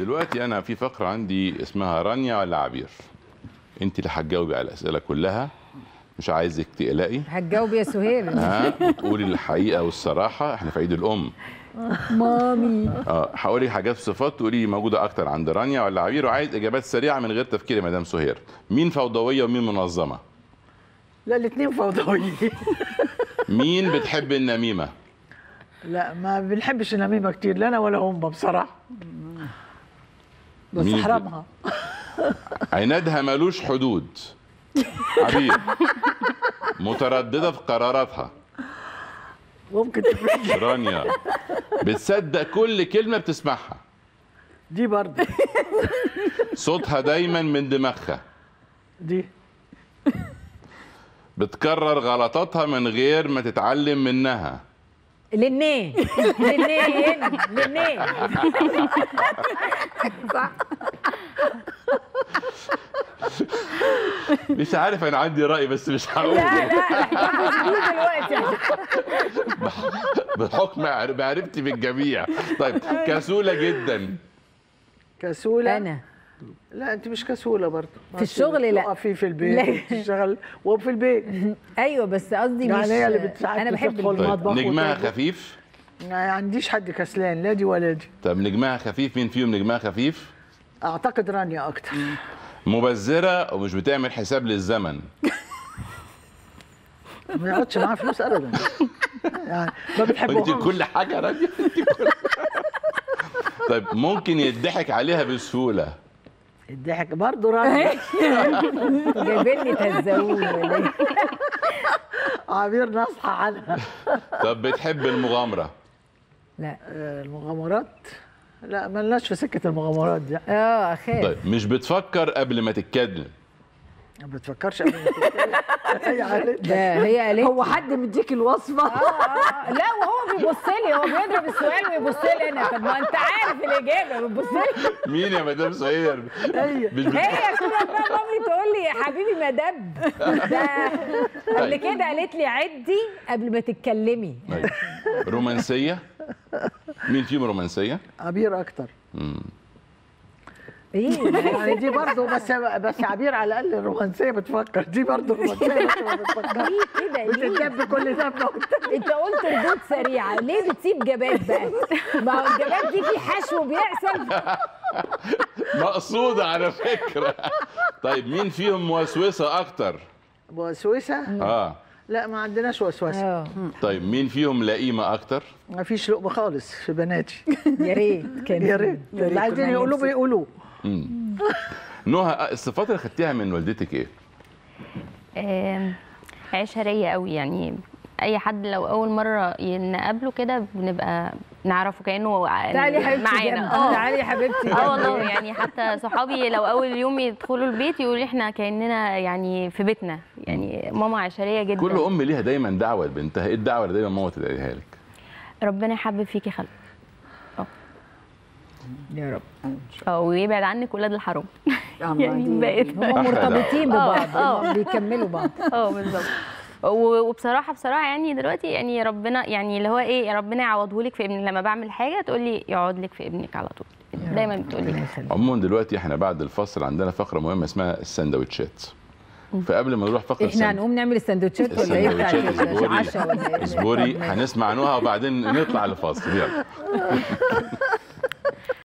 دلوقتي انا في فقره عندي اسمها رانيا ولا عبير انت اللي هتجاوبي على الاسئله كلها مش عايزك تقلقي هتجاوب يا سهير ها وتقولي الحقيقه والصراحه احنا في عيد الام مامي اه هقول لك حاجات في صفات تقولي لي موجوده اكتر عند رانيا ولا عبير وعايز اجابات سريعه من غير تفكير يا مدام سهير مين فوضويه ومين منظمه لا الاثنين فوضويين مين بتحب النميمه لا ما بنحبش النميمه كتير لا انا ولا هم بصراحه بس مين- حرامها عنادها ملوش حدود عبير متردده في قراراتها ممكن تكون رانيا بتصدق كل كلمه بتسمعها دي برضه صوتها دايما من دماغها دي بتكرر غلطاتها من غير ما تتعلم منها للنيه للنيه للنيه مش عارف انا عندي راي بس مش لا هقوله لا احتفظ بيه دلوقتي بحكم معر- معرفتي بالجميع طيب كسوله جدا كسوله انا لا انت مش كسوله برضه في الشغل لا. في في لا. البيت بتشتغل وفي البيت ايوه بس قصدي يعني مش هي اللي بتساعد انا بحب تدخل البيت. المطبخ طيب نجمها وتطبخ. خفيف ما عنديش حد كسلان لا دي ولا دي طب نجمها خفيف مين فيهم نجمها خفيف اعتقد رانيا اكتر مبذره ومش بتعمل حساب للزمن ما يقعدش معاها فلوس ابدا يعني ما انت بتحبهمش كل حاجه راضيه انت كل طيب ممكن يضحك عليها بسهوله الضحك برضه رانيا جايبيني تهزقوني ولا ايه عبير ناصحه عنها طب بتحب المغامره لا آه، المغامرات لا ملناش في سكه المغامرات دي اه اخاف طيب مش بتفكر قبل ما تتكلم ما بتفكرش قبل ما تتكلم. هي قالت لك. ده هي قالت هو حد مديك الوصفه آه، آه، لا وهو بيبص لي هو بيضرب السؤال ويبص لي انا طب ما انت عارف الاجابه بتبص لي مين يا مدام سهير هي مش بت... هي كل ما مامي تقول لي يا حبيبي ما دب ده قبل طيب. كده قالت لي عدي قبل ما تتكلمي طيب. رومانسيه مين فيهم رومانسيه عبير اكتر ايه يعني دي برضه بس بس عبير على الاقل الرومانسيه بتفكر دي برضه رومانسيه بس ما بتفكرش ليه كده ليه بتتدب كل ده انت قلت ردود سريعه ليه بتسيب جبات بقى ما هو الجبات دي في حشو بيحصل مقصوده على فكره طيب مين فيهم موسوسه اكتر وسوسه اه لا ما عندناش وسوسه اه طيب مين فيهم لئيمه اكتر ما فيش لقمه خالص في بناتي يا ريت كان يا ريت اللي عايزين يقولوا بيقولوا نهى الصفات اللي خدتيها من والدتك ايه آم، عشرية قوي يعني اي حد لو اول مره نقابله كده بنبقى نعرفه كانه تعالي يا حبيبتي معانا جنب. اه تعالي يا حبيبتي اه والله يعني حتى صحابي لو اول يوم يدخلوا البيت يقولوا احنا كاننا يعني في بيتنا يعني ماما عشريه جدا كل ام ليها دايما دعوه لبنتها ايه الدعوه اللي دايما ماما تدعيها لك ربنا يحبب فيكي خلق يا رب اه ويبعد عنك ولاد الحرام يعني بقيت هم مرتبطين ببعض آه. هم بيكملوا بعض اه بالظبط و- وبصراحه بصراحه يعني دلوقتي يعني ربنا يعني اللي هو ايه ربنا يعوضه لك في ابنك لما بعمل حاجه تقول لي يقعد لك في ابنك على طول دايما بتقولي كده عموما دلوقتي احنا بعد الفصل عندنا فقره مهمه اسمها السندوتشات فقبل ما نروح فقره احنا هنقوم نعمل السندوتشات ولا ايه بتاعت السندوتشات اصبري العشاء ولا ايه اصبري هنسمع نوها وبعدين نطلع لفاصل يلا